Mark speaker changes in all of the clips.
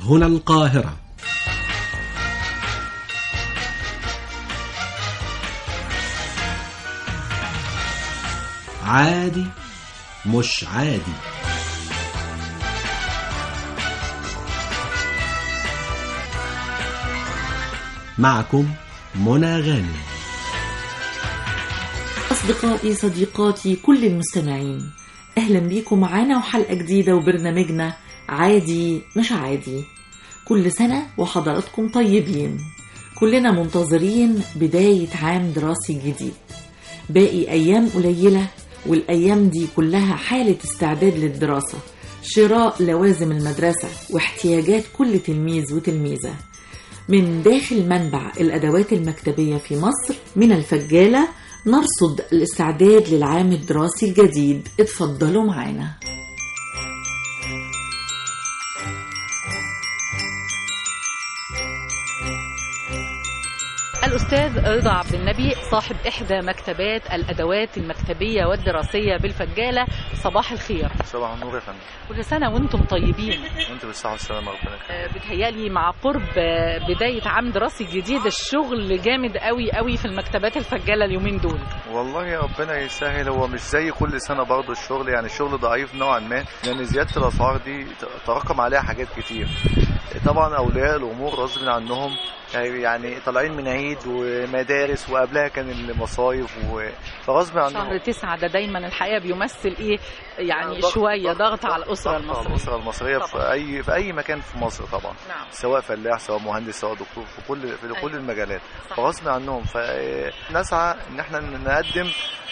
Speaker 1: هنا القاهرة عادي مش عادي معكم منى غانم
Speaker 2: أصدقائي صديقاتي كل المستمعين أهلا بيكم معانا وحلقة جديدة وبرنامجنا عادي مش عادي كل سنة وحضراتكم طيبين كلنا منتظرين بداية عام دراسي جديد باقي أيام قليلة والأيام دي كلها حالة استعداد للدراسة شراء لوازم المدرسة واحتياجات كل تلميذ وتلميذة من داخل منبع الأدوات المكتبية في مصر من الفجالة نرصد الاستعداد للعام الدراسي الجديد اتفضلوا معانا
Speaker 3: الأستاذ رضا عبد النبي صاحب إحدى مكتبات الأدوات المكتبية والدراسية بالفجالة صباح الخير
Speaker 4: صباح النور يا فندم
Speaker 3: كل سنة وانتم طيبين
Speaker 4: وانت بالصحة والسلامة ربنا يخليك
Speaker 3: آه، بتهيألي مع قرب آه، بداية عام دراسي جديد الشغل جامد قوي قوي في المكتبات الفجالة اليومين دول
Speaker 4: والله يا ربنا يسهل هو مش زي كل سنة برضه الشغل يعني الشغل ضعيف نوعا ما لأن زيادة الأسعار دي تراكم عليها حاجات كتير طبعا أولياء الأمور غصب عنهم يعني طالعين من عيد ومدارس وقبلها كان المصايف و... فغصب
Speaker 3: شهر
Speaker 4: عنهم
Speaker 3: تسعة ده دايما الحقيقة بيمثل إيه يعني
Speaker 4: ضغط-
Speaker 3: شوية
Speaker 4: ضغط-
Speaker 3: ضغط على الأسرة
Speaker 4: ضغط على
Speaker 3: المصرية
Speaker 4: الأسرة المصرية في
Speaker 3: طبعاً.
Speaker 4: أي في أي مكان في مصر طبعا
Speaker 3: نعم
Speaker 4: سواء فلاح سواء مهندس سواء دكتور في كل في كل
Speaker 3: أيوة.
Speaker 4: المجالات
Speaker 3: صح.
Speaker 4: فغصب عنهم فنسعى ان احنا نقدم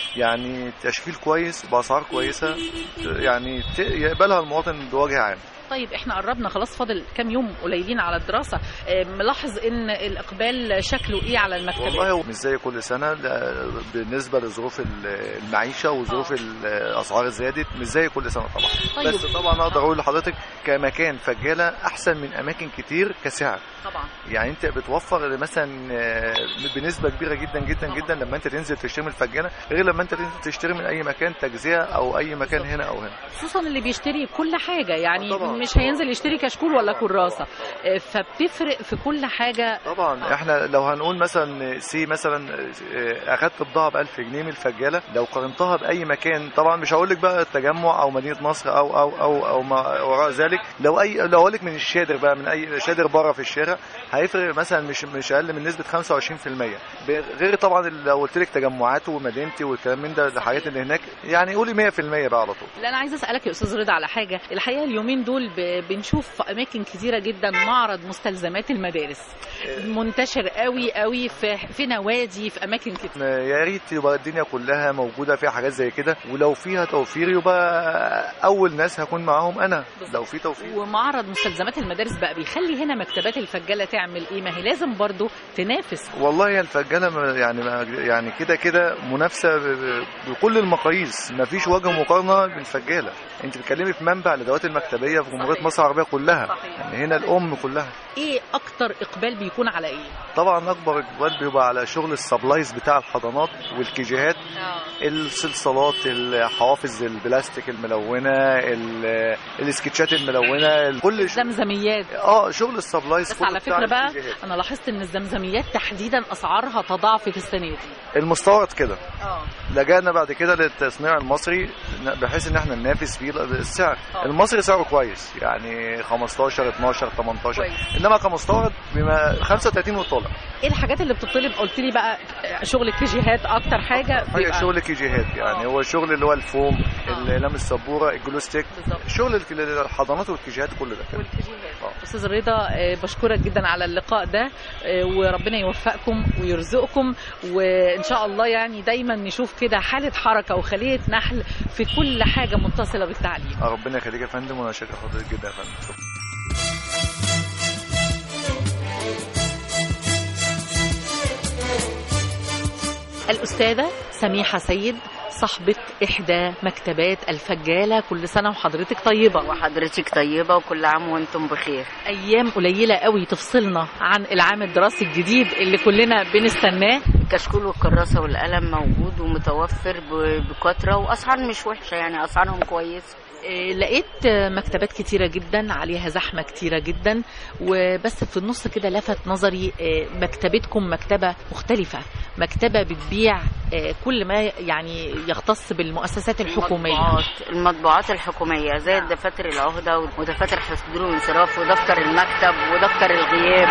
Speaker 4: يعني تشكيل كويس باسعار كويسه يعني ت- يقبلها المواطن بوجه عام
Speaker 3: طيب احنا قربنا خلاص فاضل كام يوم قليلين على الدراسة آه، ملاحظ ان الإقبال شكله إيه على المكتبات
Speaker 4: والله هو مش زي كل سنه لا، بالنسبه لظروف ال- المعيشه وظروف
Speaker 3: آه.
Speaker 4: الاسعار زادت مش زي كل سنه طبعا
Speaker 3: طيب
Speaker 4: بس طبعا اقدر اقول لحضرتك كمكان فجاله احسن من اماكن كتير كسعر
Speaker 3: طبعا
Speaker 4: يعني انت بتوفر مثلا آه، بنسبه كبيره جدا جدا
Speaker 3: طبعا.
Speaker 4: جدا لما انت تنزل تشتري من الفجانه غير لما انت تنزل تشتري من اي مكان تجزئه او اي مكان هنا او هنا
Speaker 3: خصوصا اللي بيشتري كل حاجة يعني
Speaker 4: طبعاً.
Speaker 3: مش هينزل يشتري كشكول ولا كراسة آه، فبتفرق في كل حاجة
Speaker 4: طبعا احنا لو هنقول مثلا سي مثلا آه، اخدت بضاعه ب 1000 جنيه من الفجاله لو قارنتها باي مكان طبعا مش هقول لك بقى التجمع او مدينه نصر او او او او ما وراء ذلك لو اي لو اقول لك من الشادر بقى من اي شادر بره في الشارع هيفرق مثلا مش مش اقل من نسبه 25% ب- غير طبعا لو قلت لك تجمعات ومدينتي والكلام من ده الحاجات اللي هناك يعني قولي 100% بقى على طول
Speaker 3: لا انا عايزه اسالك يا استاذ رضا على حاجه الحقيقه اليومين دول ب- بنشوف في اماكن كتيره جدا معرض مستلزمات المدارس منتشر قوي قوي في في نوادي في اماكن كتير
Speaker 4: يا ريت يبقى الدنيا كلها موجوده فيها حاجات زي كده ولو فيها توفير يبقى اول ناس هكون معاهم انا لو في توفير
Speaker 3: ومعرض مستلزمات المدارس بقى بيخلي هنا مكتبات الفجاله تعمل ايه ما هي لازم برضو تنافس
Speaker 4: والله يا الفجانه ما- يعني ما- يعني كده كده منافسه ب- ب- بكل المقاييس ما فيش وجه مقارنه بالفجاله انت بتتكلمي في منبع الادوات المكتبيه في جمهوريه
Speaker 3: صحيح.
Speaker 4: مصر العربيه كلها
Speaker 3: صحيح.
Speaker 4: يعني هنا الام كلها
Speaker 3: ايه اكتر اقبال بيكون على ايه
Speaker 4: طبعا اكبر اقبال بيبقى على شغل السبلايز بتاع الحضانات والكيجيهات الصلصالات الحوافظ البلاستيك الملونه ال- السكتشات الملونه كل ش...
Speaker 3: زمزميات
Speaker 4: اه شغل السبلايز
Speaker 3: بس
Speaker 4: كله
Speaker 3: على
Speaker 4: بتاع
Speaker 3: فكره بقى
Speaker 4: الكيجيهات.
Speaker 3: انا لاحظت ان الزمزميات تحديدا اسعارها تضاعفت السنه دي
Speaker 4: المستورد كده
Speaker 3: اه
Speaker 4: لجأنا بعد كده للتصنيع المصري بحيث ان احنا ننافس فيه السعر
Speaker 3: آه.
Speaker 4: المصري سعره كويس يعني 15 12 18
Speaker 3: كويس.
Speaker 4: انما كمستورد بما 35 وطالع
Speaker 3: ايه الحاجات اللي بتطلب قلت لي بقى شغل الكيجيهات اكتر حاجه
Speaker 4: حاجه شغل كيجيهات يعني
Speaker 3: آه.
Speaker 4: هو الشغل اللي هو الفوم
Speaker 3: آه.
Speaker 4: الاقلام السبوره الجلوستيك
Speaker 3: بالظبط
Speaker 4: شغل الك- الحضانات والكيجيهات كل ده كده
Speaker 3: والكيجيهات
Speaker 4: آه.
Speaker 3: استاذ رضا آه، بشكرك جدا على اللقاء ده آه، وربنا يوفقكم ويرزقكم وان شاء الله يعني دايما نشوف كده حاله حركه وخليه نحل في كل حاجه متصله بالتعليم
Speaker 4: آه، ربنا يخليك يا فندم وانا شاكر حضرتك جدا يا فندم شكرا.
Speaker 3: الاستاذه سميحه سيد صاحبه احدى مكتبات الفجاله كل سنه وحضرتك طيبه
Speaker 5: وحضرتك طيبة وكل عام وانتم بخير
Speaker 3: ايام قليله قوي تفصلنا عن العام الدراسي الجديد اللي كلنا بنستناه
Speaker 5: الكشكول والكراسة والقلم موجود ومتوفر ب- بكثرة وأسعار مش وحشة يعني أسعارهم كويسة
Speaker 3: إيه، لقيت مكتبات كتيرة جدا عليها زحمة كتيرة جدا وبس في النص كده لفت نظري إيه، مكتبتكم مكتبة مختلفة مكتبة بتبيع إيه، كل ما يعني يختص بالمؤسسات الحكومية
Speaker 5: المطبوعات المطبوعات الحكومية زي دفاتر العهدة ودفاتر حضور والانصراف ودفتر المكتب ودفتر الغياب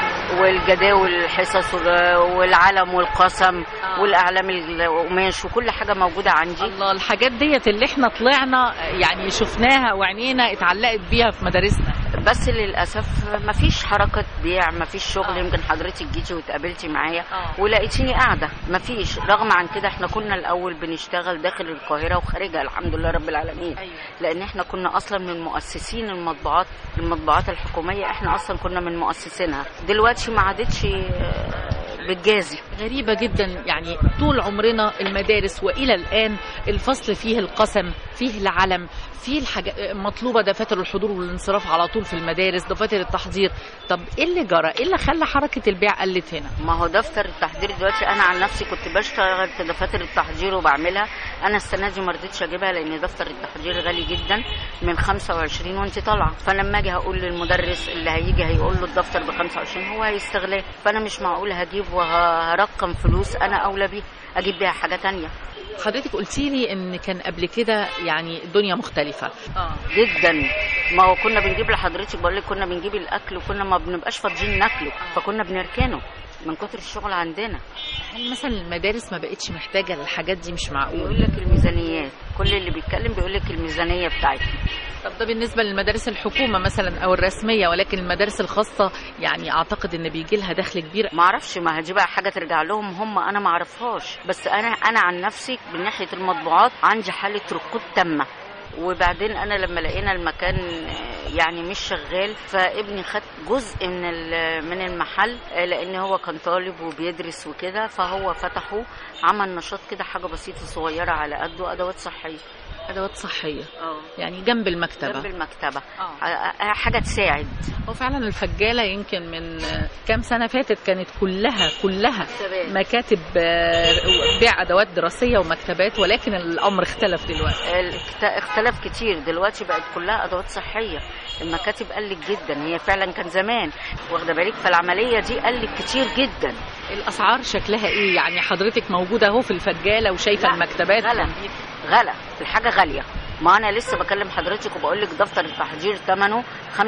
Speaker 5: والجداول الحصص والعلم والقسم والاعلام القماش وكل حاجه موجوده عندي
Speaker 3: الله الحاجات ديت اللي احنا طلعنا يعني شفناها وعينينا اتعلقت بيها في مدارسنا
Speaker 5: بس للاسف مفيش حركه بيع مفيش شغل
Speaker 3: آه.
Speaker 5: يمكن حضرتك جيتي واتقابلتي معايا
Speaker 3: آه.
Speaker 5: ولقيتيني قاعده مفيش رغم عن كده احنا كنا الاول بنشتغل داخل القاهره وخارجها الحمد لله رب العالمين
Speaker 3: أيوة.
Speaker 5: لان احنا كنا اصلا من مؤسسين المطبوعات المطبوعات الحكوميه احنا اصلا كنا من مؤسسينها دلوقتي ما عادتش آه، بتجازي
Speaker 3: غريبة جدا يعني طول عمرنا المدارس وإلى الآن الفصل فيه القسم فيه العلم فيه الحاجة مطلوبة دفاتر الحضور والانصراف على طول في المدارس دفاتر التحضير طب إيه اللي جرى إيه اللي خلى حركة البيع قلت هنا
Speaker 5: ما هو دفتر التحضير دلوقتي انا عن نفسي كنت بشتغل في دفاتر التحضير وبعملها انا السنه دي ما رضيتش اجيبها لان دفتر التحضير غالي جدا من 25 وانت طالعه فانا لما اجي هقول للمدرس اللي هيجي هيقول له الدفتر ب 25 هو هيستغلاه فانا مش معقول هجيب وهرقم فلوس انا اولى بيه اجيب بيها حاجه تانية
Speaker 3: حضرتك قلتي لي ان كان قبل كده يعني الدنيا مختلفه اه
Speaker 5: جدا ما هو كنا بنجيب لحضرتك بقول لك كنا بنجيب الاكل وكنا ما بنبقاش فاضيين ناكله فكنا بنركنه من كتر الشغل عندنا
Speaker 3: هل مثلا المدارس ما بقتش محتاجه للحاجات دي مش معقول
Speaker 5: يقول لك الميزانيات كل اللي بيتكلم بيقول لك الميزانيه بتاعتنا
Speaker 3: طب ده بالنسبه للمدارس الحكومه مثلا او الرسميه ولكن المدارس الخاصه يعني اعتقد ان بيجي لها دخل كبير
Speaker 5: ما اعرفش ما هدي بقى حاجه ترجع لهم هم انا ما اعرفهاش بس انا انا عن نفسي من ناحيه المطبوعات عندي حاله ركود تامه وبعدين انا لما لقينا المكان آه، يعني مش شغال فابني خد جزء من ال- من المحل آه، لان هو كان طالب وبيدرس وكده فهو فتحه عمل نشاط كده حاجه بسيطه صغيره على قده ادوات صحيه
Speaker 3: ادوات صحيه
Speaker 5: اه
Speaker 3: يعني جنب المكتبه
Speaker 5: جنب المكتبه
Speaker 3: آه.
Speaker 5: آه، آه، حاجه تساعد
Speaker 3: هو فعلا الفجاله يمكن من كام سنه فاتت كانت كلها كلها
Speaker 5: تمام.
Speaker 3: مكاتب آه، بيع ادوات دراسيه ومكتبات ولكن الامر اختلف دلوقتي
Speaker 5: الاخت- اختلف كتير دلوقتي بقت كلها ادوات صحيه المكاتب قلت جدا هي فعلا كان زمان واخده بالك فالعمليه دي قلت كتير جدا
Speaker 3: الاسعار شكلها ايه يعني حضرتك موجوده اهو في الفجاله وشايفه
Speaker 5: لا،
Speaker 3: المكتبات
Speaker 5: غلا غلا الحاجه غاليه ما انا لسه بكلم حضرتك وبقول لك دفتر التحضير ثمنه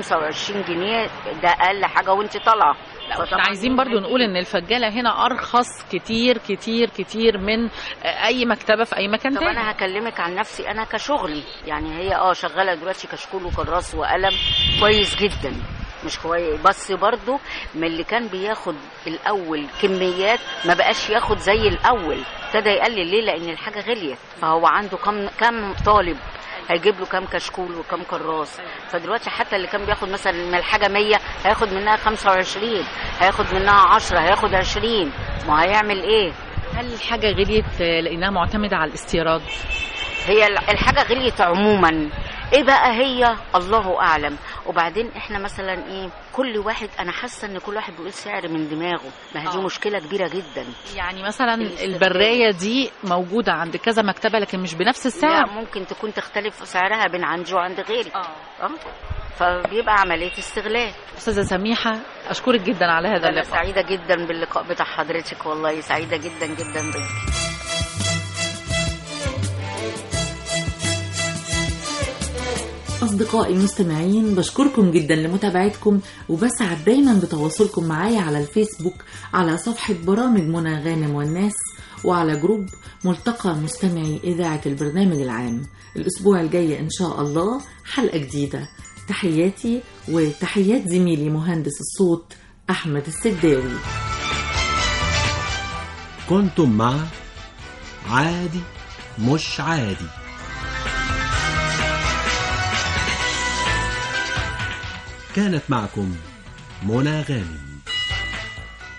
Speaker 5: 25 جنيه ده اقل حاجه وانت طالعه
Speaker 3: لا احنا
Speaker 5: فطبعاً
Speaker 3: عايزين برضو نقول ان الفجاله هنا ارخص كتير كتير كتير من آه، اي مكتبه في اي مكان
Speaker 5: طب
Speaker 3: تاني
Speaker 5: انا هكلمك عن نفسي انا كشغلي يعني هي اه شغاله دلوقتي كشكول وكراس وقلم كويس جدا مش كويس بس برضو من اللي كان بياخد الاول كميات ما بقاش ياخد زي الاول ابتدى يقلل ليه لان الحاجه غليت فهو عنده كم كم طالب هيجيب له كام كشكول وكام كراس فدلوقتي حتى اللي كان بياخد مثلا من الحاجه 100 هياخد منها 25 هياخد منها 10 هياخد 20 ما هيعمل ايه
Speaker 3: هل الحاجه غليت آه، لانها معتمده على الاستيراد
Speaker 5: هي ال- الحاجة غليت عموما ايه بقى هي الله اعلم وبعدين احنا مثلا ايه كل واحد انا حاسه ان كل واحد بيقول سعر من دماغه ما هي دي
Speaker 3: آه.
Speaker 5: مشكله كبيره جدا
Speaker 3: يعني مثلا
Speaker 5: الاستيراد.
Speaker 3: البرايه دي موجوده عند كذا مكتبه لكن مش بنفس
Speaker 5: لا
Speaker 3: السعر
Speaker 5: ممكن تكون تختلف سعرها بين عندي وعند غيري
Speaker 3: اه
Speaker 5: اه فبيبقى عمليه استغلال
Speaker 3: استاذه سميحه اشكرك جدا على هذا
Speaker 5: انا
Speaker 3: اللقاء
Speaker 5: سعيده جدا باللقاء بتاع حضرتك والله سعيده جدا جدا بك
Speaker 2: أصدقائي المستمعين بشكركم جدا لمتابعتكم وبسعد دايما بتواصلكم معايا على الفيسبوك على صفحة برامج منى غانم والناس وعلى جروب ملتقى مستمعي إذاعة البرنامج العام الأسبوع الجاي إن شاء الله حلقة جديدة تحياتي وتحيات زميلي مهندس الصوت أحمد السداوي
Speaker 1: كنتم مع عادي مش عادي كانت معكم منى غانم